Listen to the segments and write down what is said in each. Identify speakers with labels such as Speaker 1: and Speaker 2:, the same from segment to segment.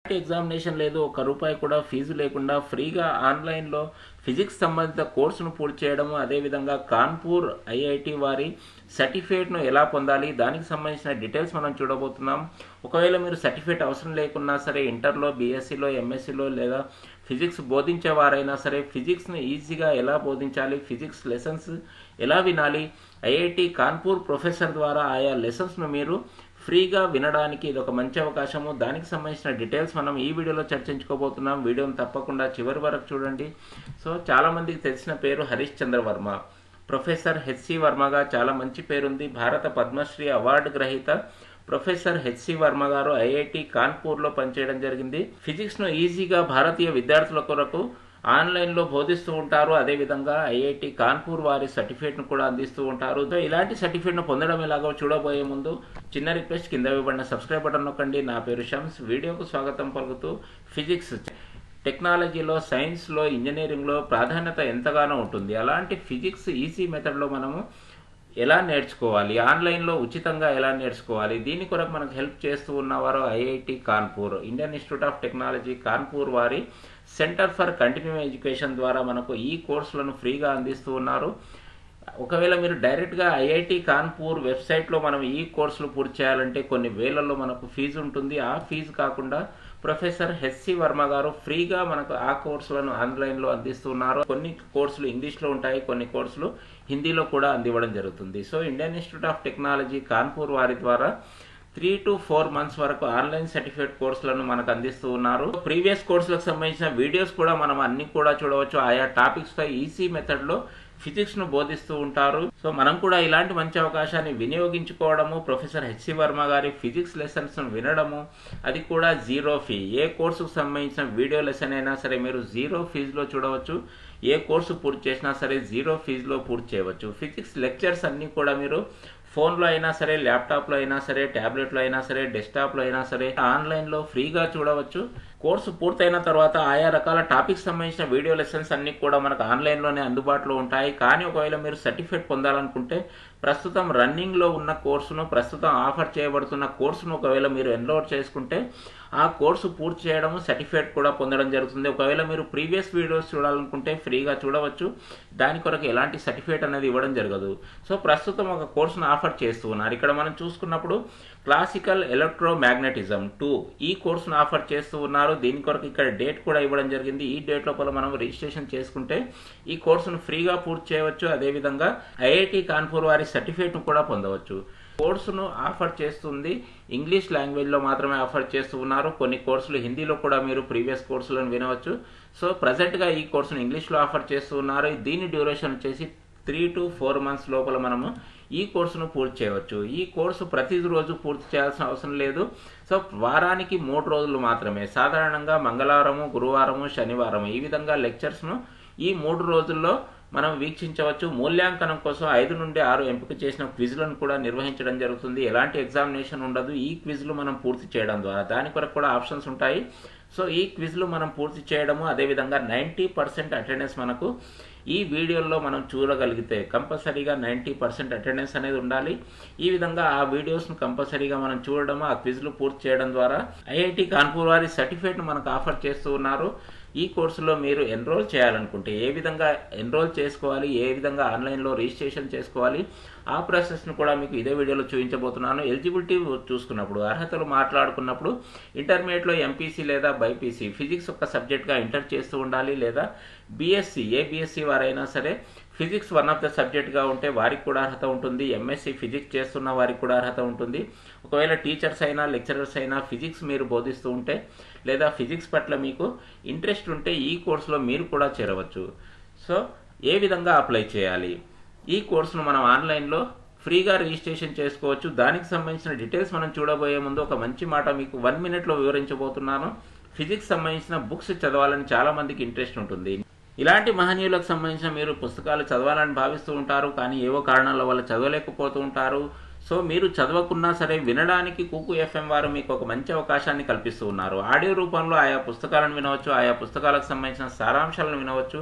Speaker 1: examination లేదు ఒక రూపాయి కూడా ఫీజు లేకుండా ఫ్రీగా ఆన్లైన్లో ఫిజిక్స్ సంబంధిత కోర్సును పూర్తి చేయడము అదేవిధంగా కాన్పూర్ ఐఐటి వారి సర్టిఫికేట్ను ఎలా పొందాలి దానికి సంబంధించిన డీటెయిల్స్ మనం చూడబోతున్నాం ఒకవేళ మీరు సర్టిఫికేట్ అవసరం లేకున్నా సరే ఇంటర్లో బీఎస్సీలో ఎంఎస్సీలో లేదా ఫిజిక్స్ బోధించే వారైనా సరే ఫిజిక్స్ని ఈజీగా ఎలా బోధించాలి ఫిజిక్స్ లెసన్స్ ఎలా వినాలి ఐఐటి కాన్పూర్ ప్రొఫెసర్ ద్వారా ఆయా లెసన్స్ను మీరు ఫ్రీగా వినడానికి ఇది ఒక మంచి అవకాశము దానికి సంబంధించిన డీటెయిల్స్ మనం ఈ వీడియోలో చర్చించుకోబోతున్నాం వీడియోని తప్పకుండా చివరి వరకు చూడండి సో చాలా మందికి తెలిసిన పేరు హరీష్ చంద్ర వర్మ ప్రొఫెసర్ హెచ్సి వర్మగా చాలా మంచి పేరుంది భారత పద్మశ్రీ అవార్డు గ్రహీత ప్రొఫెసర్ హెచ్సి వర్మ గారు ఐఐటి కాన్పూర్లో పనిచేయడం జరిగింది ఫిజిక్స్ను ఈజీగా భారతీయ విద్యార్థుల కొరకు ఆన్లైన్లో బోధిస్తూ ఉంటారు అదేవిధంగా ఐఐటి కాన్పూర్ వారి సర్టిఫికేట్ను కూడా అందిస్తూ ఉంటారు సో ఇలాంటి సర్టిఫికేట్ను పొందడం ఎలాగో చూడబోయే ముందు చిన్న రిక్వెస్ట్ కింద ఇవ్వబడిన సబ్స్క్రైబ్ బటన్ నొక్కండి నా పేరు షమ్స్ వీడియోకు స్వాగతం పలుకుతూ ఫిజిక్స్ టెక్నాలజీలో సైన్స్లో ఇంజనీరింగ్లో ప్రాధాన్యత ఎంతగానో ఉంటుంది అలాంటి ఫిజిక్స్ ఈజీ మెథడ్లో మనము ఎలా నేర్చుకోవాలి ఆన్లైన్లో ఉచితంగా ఎలా నేర్చుకోవాలి దీని కొరకు మనకు హెల్ప్ చేస్తూ ఉన్నవారు IIT Kanpur Indian institute of technology Kanpur వారి సెంటర్ ఫర్ కంటిన్యూ ఎడ్యుకేషన్ ద్వారా మనకు ఈ కోర్సులను ఫ్రీగా అందిస్తూ ఉన్నారు ఒకవేళ మీరు డైరెక్ట్గా ఐఐటి కాన్పూర్ వెబ్సైట్లో మనం ఈ కోర్సులు పూర్తి చేయాలంటే కొన్ని వేలల్లో మనకు ఫీజు ఉంటుంది ఆ ఫీజు కాకుండా ప్రొఫెసర్ హెచ్సి వర్మ గారు ఫ్రీగా మనకు ఆ కోర్సులను ఆన్లైన్లో అందిస్తున్నారు కొన్ని కోర్సులు ఇంగ్లీష్లో ఉంటాయి కొన్ని కోర్సులు హిందీలో కూడా అందివ్వడం జరుగుతుంది so Indian institute of technology Kanpur వారి ద్వారా త్రీ టు ఫోర్ మంత్స్ వరకు ఆన్లైన్ సర్టిఫికేట్ కోర్సులను మనకు అందిస్తూ ఉన్నారు ప్రీవియస్ కోర్సులకు సంబంధించిన వీడియోస్ కూడా మనం అన్ని కూడా చూడవచ్చు ఆయా టాపిక్స్తో ఈజీ మెథడ్లో ఫిజిక్స్ ను బోధిస్తూ ఉంటారు సో మనం కూడా ఇలాంటి మంచి అవకాశాన్ని వినియోగించుకోవడము ప్రొఫెసర్ హెచ్సి వర్మ గారి ఫిజిక్స్ లెసన్స్ వినడము అది కూడా జీరో ఫీ ఏ కోర్సుకు సంబంధించిన వీడియో లెసన్ అయినా సరే మీరు జీరో ఫీజులో చూడవచ్చు ఏ కోర్సు పూర్తి చేసినా సరే జీరో ఫీజులో పూర్తి చేయవచ్చు ఫిజిక్స్ లెక్చర్స్ అన్నీ కూడా మీరు ఫోన్లో అయినా సరే ల్యాప్టాప్లో అయినా సరే ట్యాబ్లెట్లో అయినా సరే డెస్క్టాప్లో అయినా సరే ఆన్లైన్లో ఫ్రీగా చూడవచ్చు కోర్సు పూర్తయిన తర్వాత ఆయా రకాల టాపిక్స్ సంబంధించిన వీడియో లెసన్స్ అన్ని కూడా మనకు ఆన్లైన్లోనే అందుబాటులో ఉంటాయి కానీ ఒకవేళ మీరు సర్టిఫికేట్ పొందాలనుకుంటే ప్రస్తుతం రన్నింగ్లో ఉన్న కోర్సును ప్రస్తుతం ఆఫర్ చేయబడుతున్న కోర్సును ఒకవేళ మీరు ఎన్రోల్ చేసుకుంటే ఆ కోర్సు పూర్తి చేయడం సర్టిఫికేట్ కూడా పొందడం జరుగుతుంది ఒకవేళ మీరు ప్రీవియస్ వీడియోస్ చూడాలనుకుంటే ఫ్రీగా చూడవచ్చు దాని కొరకు ఎలాంటి సర్టిఫికేట్ అనేది ఇవ్వడం జరగదు సో ప్రస్తుతం ఒక కోర్సును ఆఫర్ చేస్తూ ఉన్నారు ఇక్కడ మనం చూసుకున్నప్పుడు క్లాసికల్ ఎలక్ట్రో మ్యాగ్నెటిజం టూ ఈ కోర్సును ఆఫర్ చేస్తూ ఉన్నారు దీని కొరకు ఇక్కడ డేట్ కూడా ఇవ్వడం జరిగింది ఈ డేట్ లోపల మనం రిజిస్ట్రేషన్ చేసుకుంటే ఈ కోర్సును ఫ్రీగా పూర్తి చేయవచ్చు అదేవిధంగా ఐఐటి కాన్పూర్ వారి సర్టిఫికేట్ను కూడా పొందవచ్చు కోర్సును ఆఫర్ చేస్తుంది ఇంగ్లీష్ లాంగ్వేజ్లో మాత్రమే ఆఫర్ చేస్తూ ఉన్నారు కొన్ని కోర్సులు హిందీలో కూడా మీరు ప్రీవియస్ కోర్సులను వినవచ్చు సో ప్రజెంట్గా ఈ కోర్సును ఇంగ్లీష్లో ఆఫర్ చేస్తూ ఉన్నారు దీని డ్యూరేషన్ వచ్చేసి త్రీ టు ఫోర్ మంత్స్ లోపల మనము ఈ కోర్సును పూర్తి చేయవచ్చు ఈ కోర్సు ప్రతి రోజు పూర్తి చేయాల్సిన అవసరం లేదు సో వారానికి మూడు రోజులు మాత్రమే సాధారణంగా మంగళవారము గురువారము శనివారము ఈ విధంగా లెక్చర్స్ను ఈ మూడు రోజుల్లో మనం వీక్షించవచ్చు మూల్యాంకనం కోసం ఐదు నుండి ఆరు ఎంపిక చేసిన క్విజ్లను కూడా నిర్వహించడం జరుగుతుంది ఎలాంటి ఎగ్జామినేషన్ ఉండదు ఈ క్విజ్లు మనం పూర్తి చేయడం ద్వారా దాని కొరకు కూడా ఆప్షన్స్ ఉంటాయి సో ఈ క్విజ్లు మనం పూర్తి చేయడము అదేవిధంగా నైంటీ పర్సెంట్ అటెండెన్స్ మనకు ఈ వీడియోల్లో మనం చూడగలిగితే కంపల్సరీగా నైంటీ పర్సెంట్ అటెండెన్స్ అనేది ఉండాలి ఈ విధంగా ఆ వీడియోస్ను కంపల్సరీగా మనం చూడడము ఆ క్విజ్లు పూర్తి చేయడం ద్వారా ఐఐటి కాన్పూర్ వారి సర్టిఫికేట్ను మనకు ఆఫర్ చేస్తూ ఉన్నారు ఈ కోర్సులో మీరు ఎన్రోల్ చేయాలనుకుంటే ఏ విధంగా ఎన్రోల్ చేసుకోవాలి ఏ విధంగా ఆన్లైన్లో రిజిస్ట్రేషన్ చేసుకోవాలి ఆ ప్రాసెస్ను కూడా మీకు ఇదే వీడియోలో చూపించబోతున్నాను ఎలిజిబిలిటీ చూసుకున్నప్పుడు అర్హతలు మాట్లాడుకున్నప్పుడు ఇంటర్మీడియట్లో ఎంపీసీ లేదా బైపీసీ ఫిజిక్స్ ఒక సబ్జెక్ట్గా ఇంటర్ చేస్తూ ఉండాలి లేదా బీఎస్సీ ఏ బీఎస్సీ వారైనా సరే ఫిజిక్స్ వన్ ఆఫ్ ద సబ్జెక్ట్గా ఉంటే వారికి కూడా అర్హత ఉంటుంది ఎంఎస్సీ ఫిజిక్స్ చేస్తున్న వారికి కూడా అర్హత ఉంటుంది ఒకవేళ టీచర్స్ అయినా లెక్చరర్స్ అయినా ఫిజిక్స్ మీరు బోధిస్తూ ఉంటే లేదా ఫిజిక్స్ పట్ల మీకు ఇంట్రెస్ట్ ఉంటే ఈ కోర్సులో మీరు కూడా చేరవచ్చు సో ఏ విధంగా అప్లై చేయాలి ఈ కోర్సును మనం ఆన్లైన్లో ఫ్రీగా రిజిస్ట్రేషన్ చేసుకోవచ్చు దానికి సంబంధించిన డీటెయిల్స్ మనం చూడబోయే ముందు ఒక మంచి మాట మీకు వన్ మినిట్లో వివరించబోతున్నాను ఫిజిక్స్ సంబంధించిన బుక్స్ చదవాలని చాలా మందికి ఇంట్రెస్ట్ ఉంటుంది ఇలాంటి మహనీయులకు సంబంధించిన మీరు పుస్తకాలు చదవాలని భావిస్తూ ఉంటారు కానీ ఏవో కారణాల వల్ల చదవలేకపోతూ ఉంటారు సో మీరు చదవకున్నా సరే వినడానికి కూకు ఎఫ్ఎం వారు మీకు ఒక మంచి అవకాశాన్ని కల్పిస్తూ ఉన్నారు ఆడియో రూపంలో ఆయా పుస్తకాలను వినవచ్చు ఆయా పుస్తకాలకు సంబంధించిన సారాంశాలను వినవచ్చు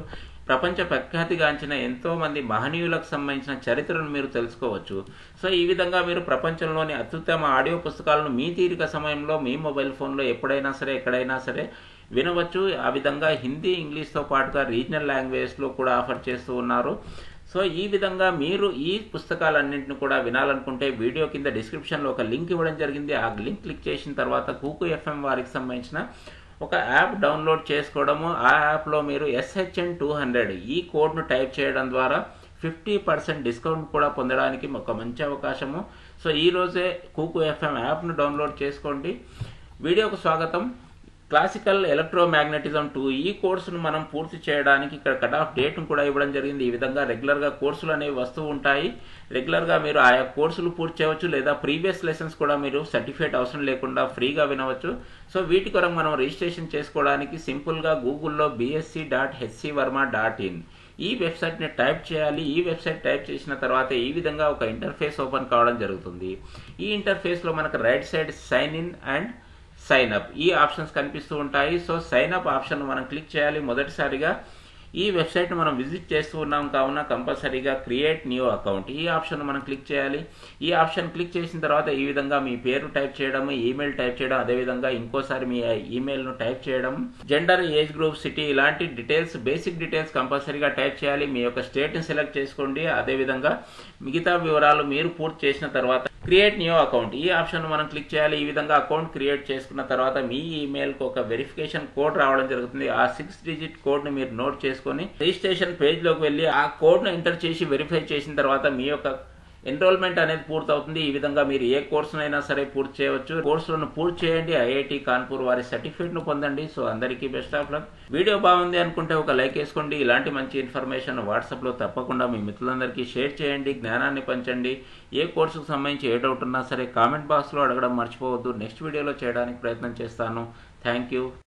Speaker 1: ప్రపంచ ప్రఖ్యాతిగాంచిన ఎంతో మంది మహనీయులకు సంబంధించిన చరిత్రను మీరు తెలుసుకోవచ్చు సో ఈ విధంగా మీరు ప్రపంచంలోని అత్యుత్తమ ఆడియో పుస్తకాలను మీ తీరిక సమయంలో మీ మొబైల్ ఫోన్లో ఎప్పుడైనా సరే ఎక్కడైనా సరే వినవచ్చు ఆ విధంగా హిందీ ఇంగ్లీష్తో పాటుగా రీజనల్ లాంగ్వేజ్లో కూడా ఆఫర్ చేస్తూ ఉన్నారు సో ఈ విధంగా మీరు ఈ పుస్తకాలన్నింటిని కూడా వినాలనుకుంటే వీడియో కింద డిస్క్రిప్షన్లో ఒక లింక్ ఇవ్వడం జరిగింది ఆ లింక్ క్లిక్ చేసిన తర్వాత కూకు ఎఫ్ఎం వారికి సంబంధించిన ఒక యాప్ డౌన్లోడ్ చేసుకోవడము ఆ యాప్లో మీరు ఎస్హెచ్ఎన్ టూ హండ్రెడ్ ఈ కోడ్ను టైప్ చేయడం ద్వారా ఫిఫ్టీ పర్సెంట్ డిస్కౌంట్ కూడా పొందడానికి ఒక మంచి అవకాశము సో ఈ రోజే కూకు ఎఫ్ఎం యాప్ను డౌన్లోడ్ చేసుకోండి వీడియోకు స్వాగతం క్లాసికల్ ఎలక్ట్రోమాగ్నెటిజం టూ ఈ కోర్సును మనం పూర్తి చేయడానికి ఇక్కడ కట్ ఆఫ్ డేట్ను కూడా ఇవ్వడం జరిగింది ఈ విధంగా రెగ్యులర్గా కోర్సులు అనేవి వస్తూ ఉంటాయి రెగ్యులర్గా మీరు ఆయా కోర్సులు పూర్తి చేయవచ్చు లేదా ప్రీవియస్ లెసన్స్ కూడా మీరు సర్టిఫికేట్ అవసరం లేకుండా ఫ్రీగా వినవచ్చు సో వీటి కొరకు మనం రిజిస్ట్రేషన్ చేసుకోవడానికి సింపుల్గా గూగుల్లో BSc dot HC Varma dot in ఈ వెబ్సైట్ని టైప్ చేయాలి ఈ వెబ్సైట్ టైప్ చేసిన తర్వాత ఈ విధంగా ఒక ఇంటర్ఫేస్ ఓపెన్ కావడం జరుగుతుంది ఈ ఇంటర్ఫేస్లో మనకు right side sign in and sign up ఈ ఆప్షన్స్ కనిపిస్తూ ఉంటాయి సో సైన్ అప్ ఆప్షన్ మనం క్లిక్ చేయాలి మొదటిసారిగా ఈ వెబ్సైట్ మనం విజిట్ చేస్తూ ఉన్నాం కావున కంపల్సరీగా క్రియేట్ న్యూ అకౌంట్ ఈ ఆప్షన్ మనం క్లిక్ చేయాలి ఈ ఆప్షన్ క్లిక్ చేసిన తర్వాత ఈ విధంగా మీ పేరు టైప్ చేయడం ఈమెయిల్ టైప్ చేయడం అదేవిధంగా ఇంకోసారి మీ ఈమెయిల్ను టైప్ చేయడం జెండర్ ఏజ్ గ్రూప్ సిటీ ఇలాంటి డీటెయిల్స్ బేసిక్ డీటెయిల్స్ కంపల్సరీగా టైప్ చేయాలి మీ యొక్క స్టేట్ని సెలెక్ట్ చేసుకోండి అదేవిధంగా మిగతా వివరాలు మీరు పూర్తి చేసిన తర్వాత క్రియేట్ న్యూ అకౌంట్ ఈ ఆప్షన్ మనం క్లిక్ చేయాలి ఈ విధంగా అకౌంట్ క్రియేట్ చేసుకున్న తర్వాత మీ ఈమెయిల్కి ఒక వెరిఫికేషన్ కోడ్ రావడం జరుగుతుంది ఆ సిక్స్ డిజిట్ కోడ్ని మీరు నోట్ చేసుకొని రిజిస్ట్రేషన్ పేజ్లోకి వెళ్ళి ఆ కోడ్ను ఎంటర్ చేసి వెరిఫై చేసిన తర్వాత మీ యొక్క ఎన్రోల్మెంట్ అనేది పూర్తవుతుంది ఈ విధంగా మీరు ఏ కోర్సునైనా సరే పూర్తి చేయవచ్చు కోర్సులను పూర్తి చేయండి ఐఐటి కాన్పూర్ వారి సర్టిఫికేట్ ను పొందండి సో అందరికీ బెస్ట్ ఆఫ్ లక్ వీడియో బాగుంది అనుకుంటే ఒక లైక్ వేసుకోండి ఇలాంటి మంచి ఇన్ఫర్మేషన్ వాట్సాప్ లో తప్పకుండా మీ మిత్రులందరికీ షేర్ చేయండి జ్ఞానాన్ని పంచండి ఏ కోర్సుకు సంబంధించి ఏ డౌట్ ఉన్నా సరే కామెంట్ బాక్స్ లో అడగడం మర్చిపోవద్దు నెక్స్ట్ వీడియోలో చేయడానికి ప్రయత్నం చేస్తాను థ్యాంక్ యూ